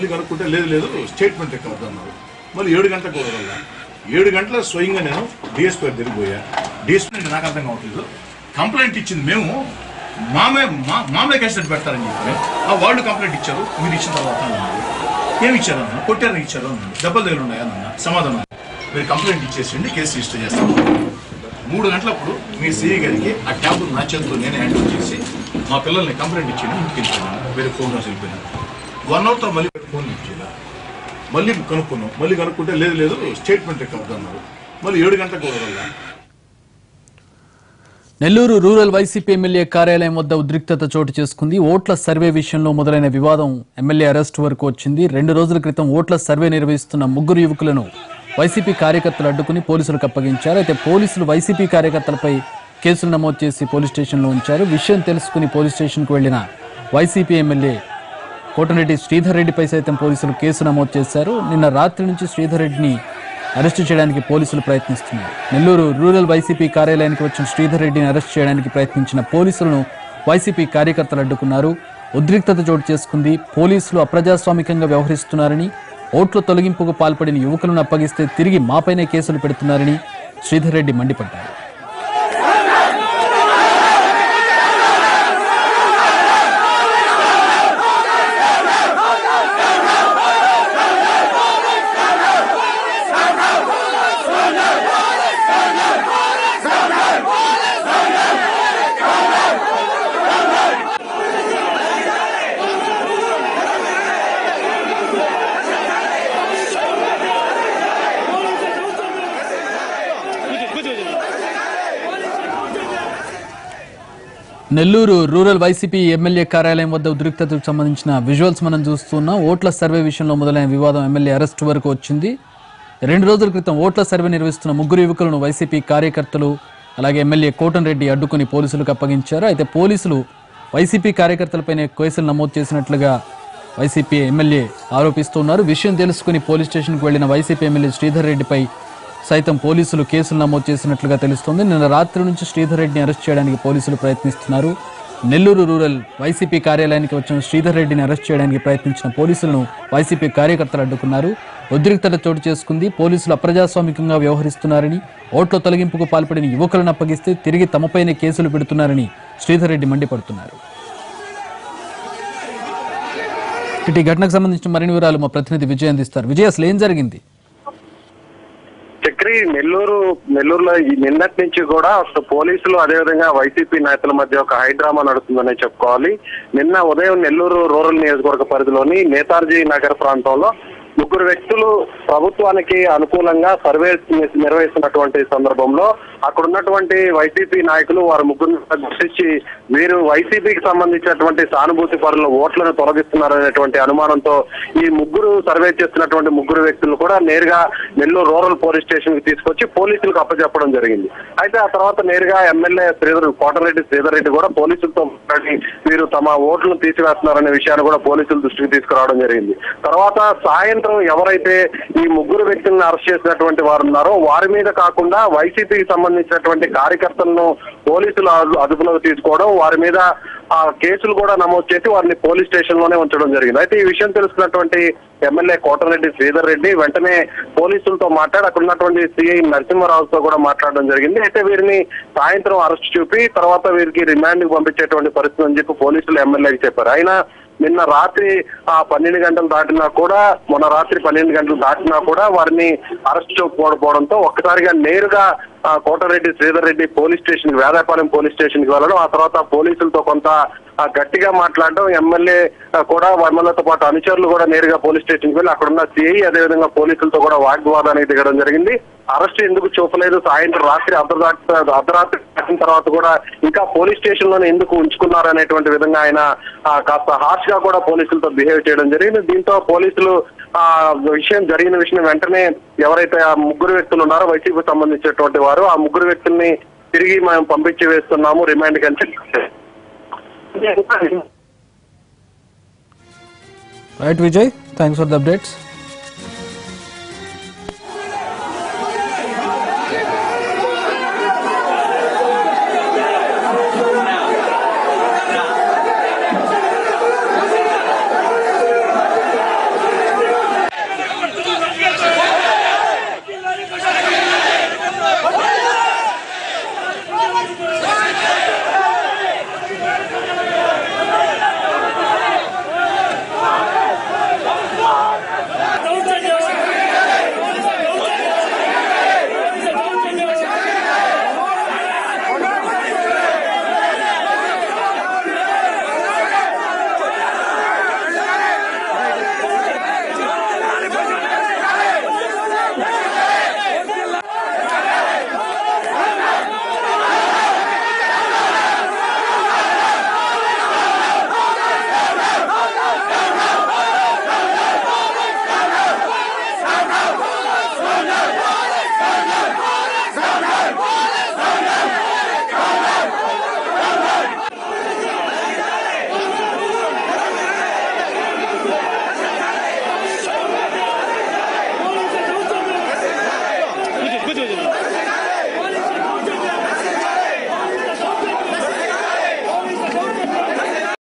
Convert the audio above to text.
మళ్ళీ కనుక్కుంటే లేదు లేదు స్టేట్మెంట్ ఎక్కడ అన్నారు మళ్ళీ ఏడు గంటలకు కుదరల్లా ఏడు గంటల స్వయంగా నేను డిఎస్పీ దగ్గరికి పోయా డిఎస్పీ నాకు అర్థం కావట్లేదు కంప్లైంట్ ఇచ్చింది మేము మామే మా మామే కేసు పెడతారని చెప్పి ఆ వాళ్ళు కంప్లైంట్ ఇచ్చారు మీరు ఇచ్చిన తర్వాత అన్నారు ఏమి ఇచ్చారు అన్న కొట్టారని ఇచ్చారు అన్నాడు దెబ్బలు దగ్గర ఉన్నాయా అన్న సమాధానం మీరు కంప్లైంట్ ఇచ్చేసిండి కేసు రిజిస్టర్ చేస్తాము మూడు గంటలప్పుడు మీ సిఐ గారికి ఆ ట్యాబ్ నా చేతితో నేనే హ్యాండ్ ఓవర్ చేసి మా పిల్లల్ని కంప్లైంట్ ఇచ్చేయండి ఇంటికి వెళ్ళిపోయినాను వేరే ఫోన్ రాసి వెళ్ళిపోయినాను వన్ అవర్తో మళ్ళీ ఫోన్ ఇచ్చేలా మళ్ళీ కనుక్కున్నాం మళ్ళీ కనుక్కుంటే లేదు లేదు స్టేట్మెంట్ ఎక్కడ అన్నారు మళ్ళీ ఏడు గంటలకు కుదరల్లా నెల్లూరు రూరల్ వైసీపీ ఎమ్మెల్యే కార్యాలయం వద్ద ఉద్రిక్తత చోటు చేసుకుంది ఓట్ల సర్వే విషయంలో మొదలైన వివాదం ఎమ్మెల్యే అరెస్ట్ వరకు వచ్చింది రెండు రోజుల క్రితం ఓట్ల సర్వే నిర్వహిస్తున్న ముగ్గురు యువకులను వైసీపీ కార్యకర్తలు అడ్డుకుని పోలీసులకు అప్పగించారు అయితే పోలీసులు వైసీపీ కార్యకర్తలపై కేసులు నమోదు చేసి పోలీస్ స్టేషన్లో ఉంచారు విషయం తెలుసుకుని పోలీస్ స్టేషన్కు వెళ్లిన వైసీపీ ఎమ్మెల్యే కోటరెడ్డి శ్రీధర్ రెడ్డిపై సైతం పోలీసులు కేసు నమోదు చేశారు నిన్న రాత్రి నుంచి శ్రీధర్ రెడ్డిని అరెస్టు చేయడానికి పోలీసులు ప్రయత్నిస్తున్నారు నెల్లూరు రూరల్ వైసీపీ కార్యాలయానికి వచ్చిన శ్రీధర్ రెడ్డిని అరెస్ట్ చేయడానికి ప్రయత్నించిన పోలీసులను వైసీపీ కార్యకర్తలు అడ్డుకున్నారు ఉద్రిక్తత చోటు చేసుకుంది పోలీసులు అప్రజాస్వామికంగా వ్యవహరిస్తున్నారని ఓట్ల తొలగింపుకు పాల్పడిన యువకులను అప్పగిస్తే తిరిగి మాపైనే కేసులు పెడుతున్నారని శ్రీధర్ రెడ్డి మండిపడ్డారు నెల్లూరు రూరల్ వైసీపీ ఎమ్మెల్యే కార్యాలయం వద్ద ఉద్రిక్తతకు సంబంధించిన విజువల్స్ మనం చూస్తున్నాం ఓట్ల సర్వే విషయంలో మొదలైన వివాదం ఎమ్మెల్యే అరెస్ట్ వరకు వచ్చింది రెండు రోజుల క్రితం ఓట్ల సర్వే నిర్వహిస్తున్న ముగ్గురు యువకులను వైసీపీ కార్యకర్తలు అలాగే ఎమ్మెల్యే కోటంరెడ్డి అడ్డుకుని పోలీసులకు అప్పగించారు అయితే పోలీసులు వైసీపీ కార్యకర్తలపైనే కేసులు నమోదు చేసినట్లుగా వైసీపీ ఎమ్మెల్యే ఆరోపిస్తున్నారు విషయం తెలుసుకుని పోలీస్ స్టేషన్కు వెళ్లిన వైసీపీ ఎమ్మెల్యే శ్రీధర్ రెడ్డిపై సైతం పోలీసులు కేసులు నమోదు చేసినట్లుగా తెలుస్తోంది నిన్న రాత్రి నుంచి శ్రీధర్ రెడ్డిని అరెస్ట్ చేయడానికి పోలీసులు ప్రయత్నిస్తున్నారు నెల్లూరు రూరల్ వైసీపీ కార్యాలయానికి వచ్చిన శ్రీధర్ రెడ్డిని అరెస్ట్ చేయడానికి ప్రయత్నించిన పోలీసులను వైసీపీ కార్యకర్తలు అడ్డుకున్నారు ఉద్రిక్తత చోటు చేసుకుంది పోలీసులు అప్రజాస్వామికంగా వ్యవహరిస్తున్నారని ఓట్ల తొలగింపుకు పాల్పడిన యువకులను అప్పగిస్తే తిరిగి తమపైనే కేసులు పెడుతున్నారని శ్రీధర్ రెడ్డి మండిపడుతున్నారు ఇటు ఈ ఘటనకు సంబంధించిన మరిన్ని వివరాలు మా ప్రతినిధి విజయ్ అందిస్తారు విజయ్ అసలు ఏం జరిగింది చక్రి నెల్లూరు నెల్లూరులో ఈ నిన్నటి నుంచి కూడా అసలు పోలీసులు అదేవిధంగా వైసీపీ నేతల మధ్య ఒక హైడ్రామా నడుస్తుందనే చెప్పుకోవాలి నిన్న ఉదయం నెల్లూరు రూరల్ నియోజకవర్గ పరిధిలోని నేతాజీ నగర్ ప్రాంతంలో ముగ్గురు వ్యక్తులు ప్రభుత్వానికి అనుకూలంగా సర్వే నిర్వహిస్తున్నటువంటి సందర్భంలో అక్కడ ఉన్నటువంటి వైసీపీ నాయకులు వారు ముగ్గురు గుర్తించి వీరు వైసీపీకి సంబంధించినటువంటి సానుభూతి పరుల ఓట్లను తొలగిస్తున్నారనేటువంటి అనుమానంతో ఈ ముగ్గురు సర్వే చేస్తున్నటువంటి ముగ్గురు వ్యక్తులు కూడా నేరుగా నెల్లూరు రూరల్ పోలీస్ స్టేషన్ కి తీసుకొచ్చి పోలీసులకు అప్పచెప్పడం జరిగింది అయితే ఆ తర్వాత నేరుగా ఎమ్మెల్యే శ్రీధర్ కోటరెడ్డి శ్రీధర్ రెడ్డి కూడా పోలీసులతో మాట్లాడి వీరు తమ ఓట్లను తీసివేస్తున్నారనే విషయాన్ని కూడా పోలీసుల దృష్టికి తీసుకురావడం జరిగింది తర్వాత సాయంత్రం ఎవరైతే ఈ ముగ్గురు వ్యక్తులను అరెస్ట్ చేసినటువంటి వారు ఉన్నారో వారి మీద కాకుండా వైసీపీకి సంబంధించినటువంటి కార్యకర్తలను పోలీసులు అదు- అదుపులోకి తీసుకోవడం వారి మీద ఆ కేసులు కూడా నమోదు చేసి వారిని పోలీస్ స్టేషన్ లోనే ఉంచడం జరిగింది అయితే ఈ విషయం తెలుసుకున్నటువంటి ఎమ్మెల్యే కోటరెడ్డి శ్రీధర్ రెడ్డి వెంటనే పోలీసులతో మాట్లాడి అక్కడ ఉన్నటువంటి సిఐ నరసింహారావుతో కూడా మాట్లాడడం జరిగింది అయితే వీరిని సాయంత్రం అరెస్ట్ చూపి తర్వాత వీరికి రిమాండ్ కి పంపించేటువంటి పరిస్థితి అని చెప్పి పోలీసులు ఎమ్మెల్యేకి చెప్పారు అయినా నిన్న రాత్రి ఆ పన్నెండు గంటలు దాటినా కూడా మొన్న రాత్రి పన్నెండు గంటలు దాటినా కూడా వారిని అరెస్ట్ చేయకపోవడంతో ఒక్కసారిగా నేరుగా ఆ, Kotareddy Sridhar Reddy police station Vedayapalem police station కి వెళ్ళడం ఆ తర్వాత పోలీసులతో కొంత ఆ, గట్టిగా మాట్లాడడం ఎమ్మెల్యే ఆ, కూడా ఎమ్మెల్యేతో పాటు అనుచరులు కూడా నేరుగా పోలీస్ స్టేషన్ కి వెళ్ళి అక్కడ ఉన్న సిఐ అదేవిధంగా పోలీసులతో కూడా వాగ్వాదానికి దిగడం జరిగింది అరెస్ట్ ఎందుకు చూపలేదు సాయంత్రం రాత్రి అర్ధరాత్రి అర్ధరాత్రి దాటిన తర్వాత కూడా ఇంకా పోలీస్ స్టేషన్ లోనే ఎందుకు ఉంచుకున్నారు అనేటువంటి విధంగా ఆయన ఆ, కాస్త హార్ష్ గా కూడా పోలీసులతో బిహేవ్ చేయడం జరిగింది దీంతో పోలీసులు ఆ విషయం జరిగిన విషయం వెంటనే ఎవరైతే ఆ ముగ్గురు వ్యక్తులు ఉన్నారో వైసీపీ సంబంధించినటువంటి వారు ఆ ముగ్గురు వ్యక్తుల్ని తిరిగి మేము పంపించి వేస్తున్నాము రిమాండ్ కంటే right Vijay thanks for the updates